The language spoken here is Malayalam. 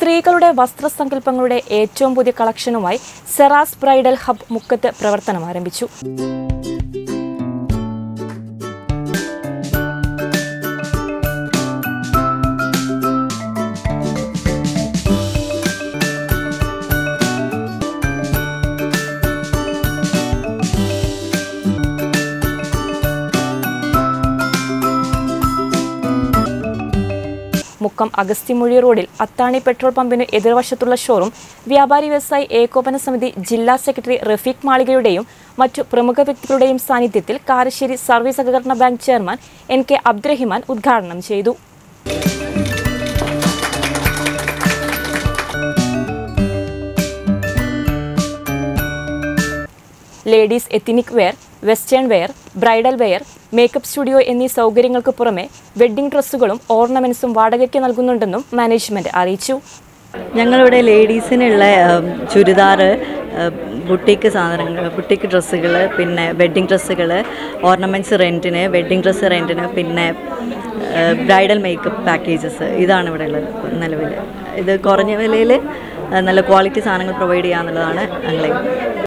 സ്ത്രീകളുടെ വസ്ത്രസങ്കല്പങ്ങളുടെ ഏറ്റവും പുതിയ കളക്ഷനുമായി സെറാസ് ബ്രൈഡൽ ഹബ് മുക്കത്ത് പ്രവർത്തനം ആരംഭിച്ചു മുക്കം അഗസ്തിമൊഴി റോഡിൽ അത്താണി പെട്രോൾ പമ്പിന് എതിർവശത്തുള്ള ഷോറൂം വ്യാപാരി വ്യവസായി ഏകോപന സമിതി ജില്ലാ സെക്രട്ടറി റഫീഖ് മാളികയുടെയും മറ്റു പ്രമുഖ വ്യക്തികളുടെയും സാന്നിധ്യത്തിൽ കാരശ്ശേരി സർവീസ് സഹകരണ bank chairman N K Abdurahiman ഉദ്ഘാടനം ചെയ്തു ladies ethnic wear western wear bridal wear makeup studio എന്നീ സൗകര്യങ്ങൾക്ക് പുറമെ വെഡ്ഡിംഗ് ഡ്രസ്സുകളും ഓർണമെന്റ്സും വാടകയ്ക്ക് നൽകുന്നുണ്ടെന്നും മാനേജ്മെന്റ് അറിയിച്ചു ഞങ്ങളിവിടെ ലേഡീസിനുള്ള ചുരിദാർ ബുട്ടീക്ക് സാധനങ്ങൾ ബുട്ടീക്ക് ഡ്രസ്സുകൾ പിന്നെ വെഡ്ഡിങ് ഡ്രസ്സുകൾ ഓർണമെൻറ്റ്സ് റെൻറ്റിന് വെഡ്ഡിങ് ഡ്രസ്സ് റെൻറ്റിന് പിന്നെ ബ്രൈഡൽ മേക്കപ്പ് പാക്കേജസ് ഇതാണ് ഇവിടെ ഉള്ളത് നിലവിൽ ഇത് കുറഞ്ഞ വിലയിൽ നല്ല ക്വാളിറ്റി സാധനങ്ങൾ പ്രൊവൈഡ് ചെയ്യുക എന്നുള്ളതാണ് ഞങ്ങളെ